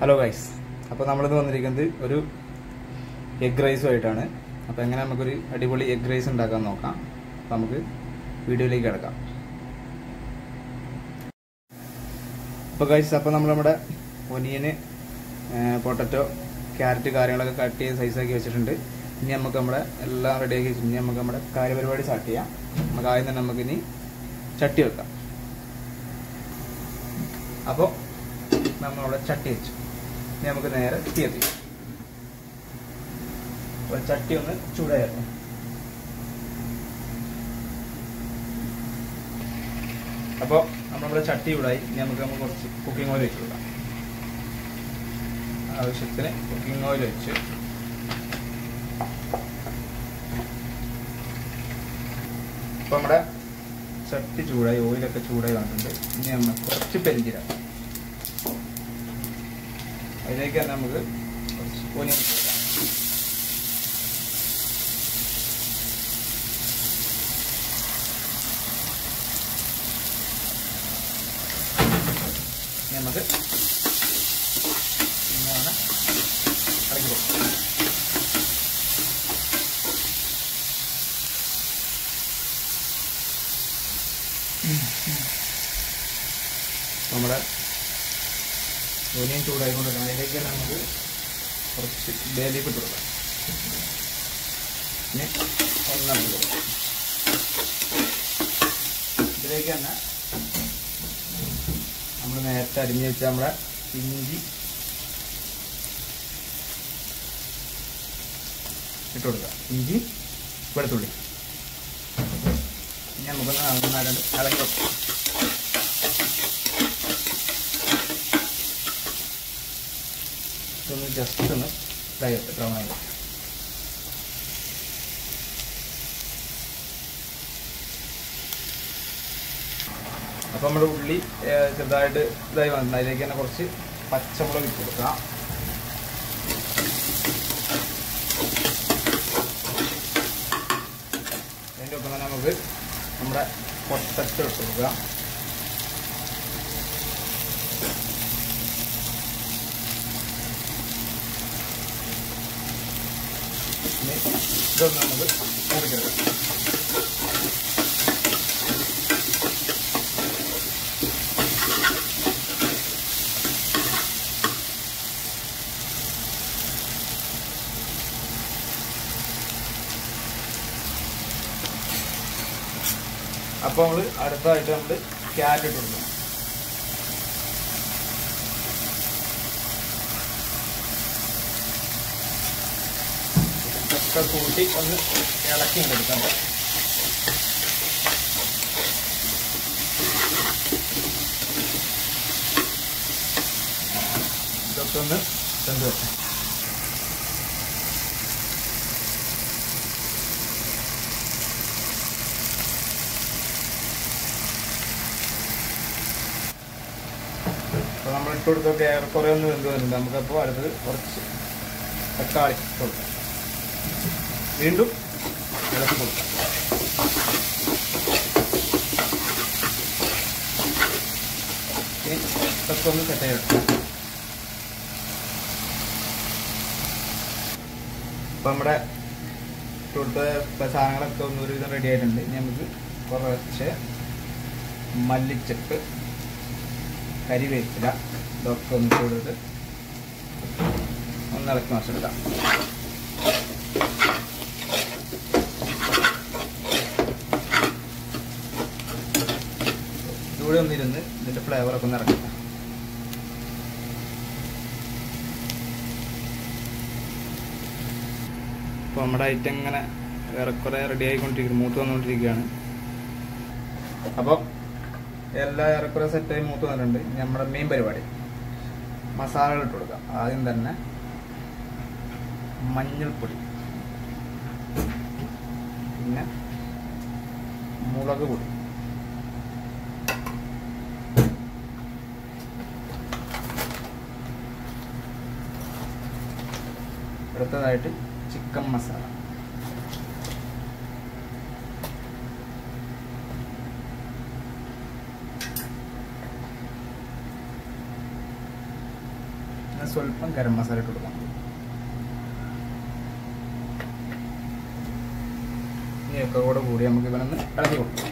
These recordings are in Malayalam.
ഹലോ ഗൈസ് അപ്പോൾ നമ്മളിന്ന് വന്നിരിക്കുന്നത് ഒരു എഗ് റൈസുമായിട്ടാണ് അപ്പോൾ എങ്ങനെ നമുക്കൊരു അടിപൊളി എഗ് റൈസ് ഉണ്ടാക്കാൻ നോക്കാം അപ്പോൾ നമുക്ക് വീഡിയോയിലേക്ക് കിടക്കാം അപ്പോൾ ഗൈസ് അപ്പോൾ നമ്മൾ നമ്മുടെ ഒനിയന് പൊട്ടറ്റോ ക്യാരറ്റ് കാര്യങ്ങളൊക്കെ കട്ട് ചെയ്ത് സൈസാക്കി വെച്ചിട്ടുണ്ട് ഇനി നമുക്ക് നമ്മുടെ എല്ലാം റെഡിയാക്കി വെച്ചു ഇനി നമുക്ക് നമ്മുടെ കാര്യപരിപാടി സ്റ്റാർട്ട് ചെയ്യാം നമുക്ക് ആദ്യം തന്നെ നമുക്ക് ഇനി ചട്ടി വെക്കാം അപ്പോൾ നമ്മളവിടെ ചട്ടി വെച്ചു ഇനി നമുക്ക് നേരെ തീ എത്തിക്കാം അപ്പോൾ ചട്ടി ഒന്ന് ചൂടായിരുന്നു അപ്പോൾ നമ്മളിവിടെ ചട്ടി ചൂടായി ഇനി നമുക്ക് നമുക്ക് കുറച്ച് കുക്കിംഗ് ഓയിൽ വെച്ച് കൊടുക്കാം ആവശ്യത്തിന് കുക്കിംഗ് ഓയിൽ വെച്ച് അപ്പോൾ നമ്മുടെ ചട്ടി ചൂടായി ഓയിലൊക്കെ ചൂടായി വന്നിട്ടുണ്ട് ഇനി നമ്മൾ കുറച്ച് പെരിഞ്ചീര അതിലേക്ക് തന്നെ നമുക്ക് കുറച്ച് ഓനിയൻ ഇട്ട് കൊടുക്കാം ഇനി നമുക്ക് ഇങ്ങനെ ഇറക്കി കൊടുക്കാം നമ്മുടെ ഓനിയൻ ചൂടായിക്കൊണ്ടിരിക്കണം അതിലേക്ക് തന്നെ നമുക്ക് കുറച്ച് ബേലീഫ് ഇട്ട് കൊടുക്കാം ഇനി ഒന്നാണ് കൊടുക്കാം ഇതിലേക്ക് തന്നെ നമ്മൾ നേരത്തെ അരിഞ്ഞ് വെച്ച നമ്മുടെ ഇഞ്ചി ഇട്ട് കൊടുക്കുക ഇഞ്ചി വെളുത്തുള്ളി ഇനി നമുക്കൊന്ന് നന്നായിട്ട് ഇളക്കി വെക്കാം ഇതൊന്ന് ജസ്റ്റ് ഒന്ന് ഫ്രൈ ബ്രൗൺ ആയി വെക്കാം അപ്പോൾ നമ്മുടെ ഉള്ളി ഏഹ്, ചെറുതായിട്ട് ഇതായി വന്നു അതിലേക്ക് തന്നെ കുറച്ച് പച്ചമുളക് ഇട്ട് കൊടുക്കാം അതിൻ്റെ ഒപ്പം തന്നെ നമുക്ക് നമ്മുടെ പൊട്ടറ്റോ ഇട്ട് കൊടുക്കാം ഇനി ഇതൊന്ന് നമുക്ക് മുറിക്കെടുക്കാം അപ്പോൾ നമ്മൾ അടുത്തതായിട്ട് നമ്മൾ ക്യാരറ്റ് ഇട്ട് കൊടുക്കണം ഇതൊക്കെ കൂട്ടി ഒന്ന് ഇളക്കി എടുക്കാം ഇതൊക്കെ ഒന്ന് ചെന്ത് വെക്കാം അപ്പോൾ നമ്മൾ ഇട്ട് കൊടുത്തൊക്കെ ഏറെക്കുറെ ഒന്ന് വെന്ത് വരുന്നുണ്ട് നമുക്കപ്പോൾ അടുത്തത് കുറച്ച് തക്കാളി ഇട്ട് കൊടുക്കാം വീണ്ടും ഇളക്കി കൊടുക്കാം ഇനി ഇതൊക്കെ ഒന്ന് സെറ്റ് ചെയ്തെടുക്കാം അപ്പോൾ നമ്മുടെ ഇട്ടുകൊടുത്ത സാധനങ്ങളൊക്കെ ഒന്ന് ഒരുവിധം റെഡി ആയിട്ടുണ്ട് ഇനി നമുക്ക് കുറച്ച് മല്ലിച്ചപ്പ് കരിവേപ്പില ഇതൊക്കെ ഒന്ന് കൊടുത്ത് ഒന്ന് ഇളക്കി മറിച്ചെടുക്കാം ഇതുകൂടെ ഒന്നിരുന്ന് ഇതിന്റെ ഫ്ലേവറൊക്കെ ഒന്ന് ഇറക്കാം അപ്പോൾ നമ്മുടെ ഐറ്റം ഇങ്ങനെ ഏറെക്കുറെ റെഡി ആയിക്കൊണ്ടിരിക്കുന്നു മൂത്ത് വന്നുകൊണ്ടിരിക്കുകയാണ് അപ്പോൾ എല്ലാ ഏറെക്കുറെ സെറ്റായി മൂത്ത് വന്നിട്ടുണ്ട് ഇനി നമ്മുടെ മെയിൻ പരിപാടി മസാലകൾ ഇട്ട് കൊടുക്കാം ആദ്യം തന്നെ മഞ്ഞൾപ്പൊടി പിന്നെ മുളക് പൊടി അടുത്തതായിട്ട് ചിക്കൻ മസാല പിന്നെ സ്വല്പം ഗരം മസാല ഇട്ട് കൊടുക്കാം ഇനിയൊക്കെ കൂടെ കൂടി നമുക്ക് ഇവനൊന്ന് ഇളക്കി കൊടുക്കാം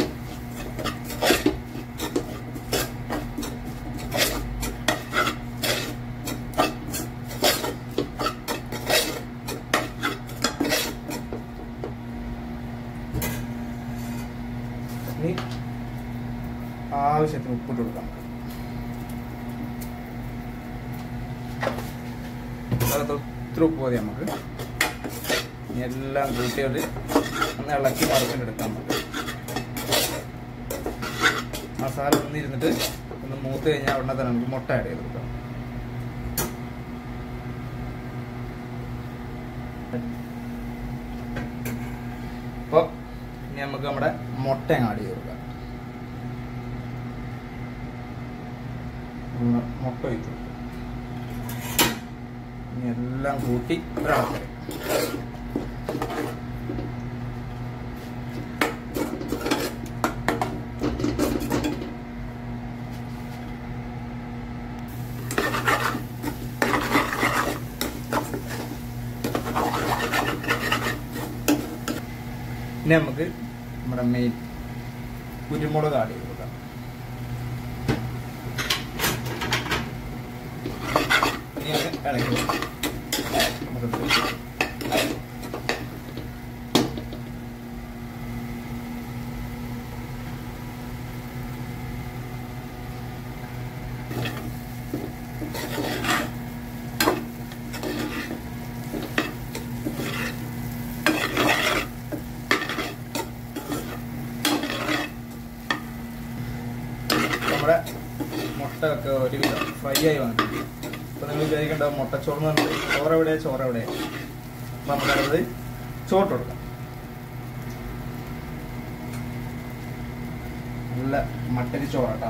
ഇനി ആവശ്യത്തിന് ഉപ്പിട്ട് കൊടുക്കാം അതൊക്കെ ഒത്തിരി ഉപ്പ് മതി നമുക്ക് ഇനി എല്ലാം കൂട്ടിയത് ഒന്ന് ഇളക്കി മറച്ചിട്ടെടുക്കാം നമുക്ക് മസാല ഒന്ന് ഇരുന്നിട്ട് ഒന്ന് മൂത്ത് കഴിഞ്ഞാൽ ഉടനെ തന്നെ നമുക്ക് മുട്ട ആഡ് ചെയ്ത് കൊടുക്കാം അപ്പോൾ ഇനി നമുക്ക് നമ്മുടെ മുട്ട അങ്ങ് ആഡ് ചെയ്ത് കൊടുക്കാം ഒന്ന് മുട്ട ഒഴിച്ചു കൊടുക്കാം ഇനി എല്ലാം കൂട്ടി ഒരാൾക്ക് ഇനി നമുക്ക് നമ്മുടെ മെയിൻ കുരുമുളക് ആഡ് ചെയ്ത് കൊടുക്കാം ഇനി അത് ഇളക്കി കൊടുക്കാം. മൊത്തത്തിൽ. നമ്മുടെ മുട്ട ഒക്കെ ഒരുവിധം ഫ്രൈ ആയി വന്നിട്ടുണ്ട് അപ്പൊ നിങ്ങൾ വിചാരിക്കേണ്ട മുട്ടച്ചോറ് എന്ന് പറഞ്ഞാൽ ചോറ് എവിടെയാ ചോറ് എവിടെയാ അപ്പൊ നമുക്കത് ചോട്ട് കൊടുക്കാം നല്ല മട്ടരി ചോറാട്ടാ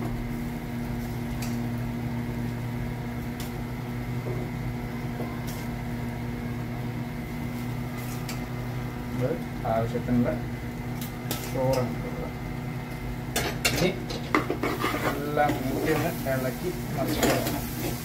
ഇത് ആവശ്യത്തിനുള്ള ചോറാണ് കൊടുക്കുക ഇനി എല്ലാം കൂട്ടി ഒന്ന് ഇളക്കി മറിച്ച് കൊടുക്കണം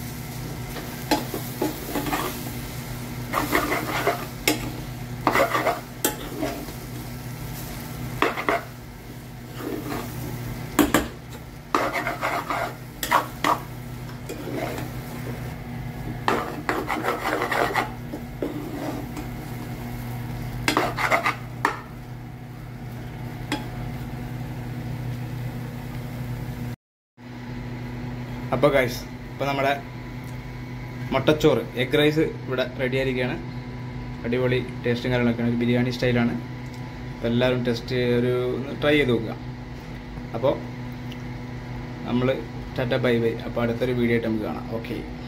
അപ്പോൾ ഗൈസ് ഇപ്പോൾ നമ്മുടെ മുട്ടച്ചോറ് എഗ് റൈസ് ഇവിടെ റെഡി ആയിരിക്കുകയാണ് അടിപൊളി ടേസ്റ്റും കാര്യങ്ങളൊക്കെയാണ് ഒരു ബിരിയാണി സ്റ്റൈലാണ് അപ്പോൾ എല്ലാവരും ടെസ്റ്റ് ഒരു ട്രൈ ചെയ്ത് നോക്കുക അപ്പോൾ നമ്മൾ ടാറ്റ ബൈ ബൈ അപ്പോൾ അടുത്തൊരു വീഡിയോ ആയിട്ട് നമുക്ക് കാണാം ഓക്കെ